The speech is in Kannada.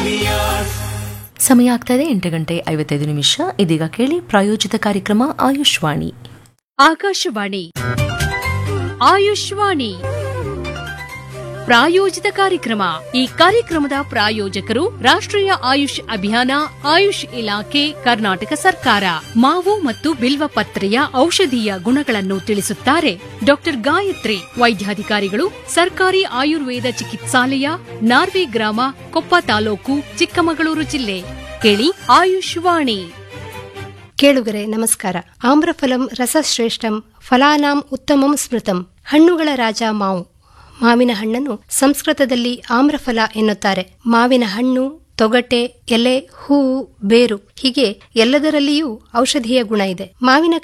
ಸಮಯ ಆಗ್ತಾ ಇದೆ ಎಂಟು ಗಂಟೆ ಐವತ್ತೈದು ನಿಮಿಷ ಇದೀಗ ಕೇಳಿ ಪ್ರಾಯೋಜಿತ ಕಾರ್ಯಕ್ರಮ ಆಯುಷ್ವಾಣಿ ಆಕಾಶವಾಣಿ ಆಯುಷ್ವಾಣಿ ಪ್ರಾಯೋಜಿತ ಕಾರ್ಯಕ್ರಮ ಈ ಕಾರ್ಯಕ್ರಮದ ಪ್ರಾಯೋಜಕರು ರಾಷ್ಟ್ರೀಯ ಆಯುಷ್ ಅಭಿಯಾನ ಆಯುಷ್ ಇಲಾಖೆ ಕರ್ನಾಟಕ ಸರ್ಕಾರ ಮಾವು ಮತ್ತು ಬಿಲ್ವ ಪತ್ರೆಯ ಔಷಧೀಯ ಗುಣಗಳನ್ನು ತಿಳಿಸುತ್ತಾರೆ ಡಾಕ್ಟರ್ ಗಾಯತ್ರಿ ವೈದ್ಯಾಧಿಕಾರಿಗಳು ಸರ್ಕಾರಿ ಆಯುರ್ವೇದ ಚಿಕಿತ್ಸಾಲಯ ನಾರ್ವೆ ಗ್ರಾಮ ಕೊಪ್ಪ ತಾಲೂಕು ಚಿಕ್ಕಮಗಳೂರು ಜಿಲ್ಲೆ ಕೇಳಿ ಆಯುಷ್ವಾಣಿ ಕೇಳುಗರೆ ನಮಸ್ಕಾರ ಆಮ್ರಫಲಂ ರಸಶ್ರೇಷ್ಠಂ ಫಲಾನಾಂ ಉತ್ತಮಂ ಸ್ಮೃತಂ ಹಣ್ಣುಗಳ ರಾಜ ಮಾವು ಮಾವಿನ ಹಣ್ಣನ್ನು ಸಂಸ್ಕೃತದಲ್ಲಿ ಆಮ್ರಫಲ ಎನ್ನುತ್ತಾರೆ ಮಾವಿನ ಹಣ್ಣು ತೊಗಟೆ ಎಲೆ ಹೂವು ಬೇರು ಹೀಗೆ ಎಲ್ಲದರಲ್ಲಿಯೂ ಔಷಧೀಯ ಗುಣ ಇದೆ ಮಾವಿನ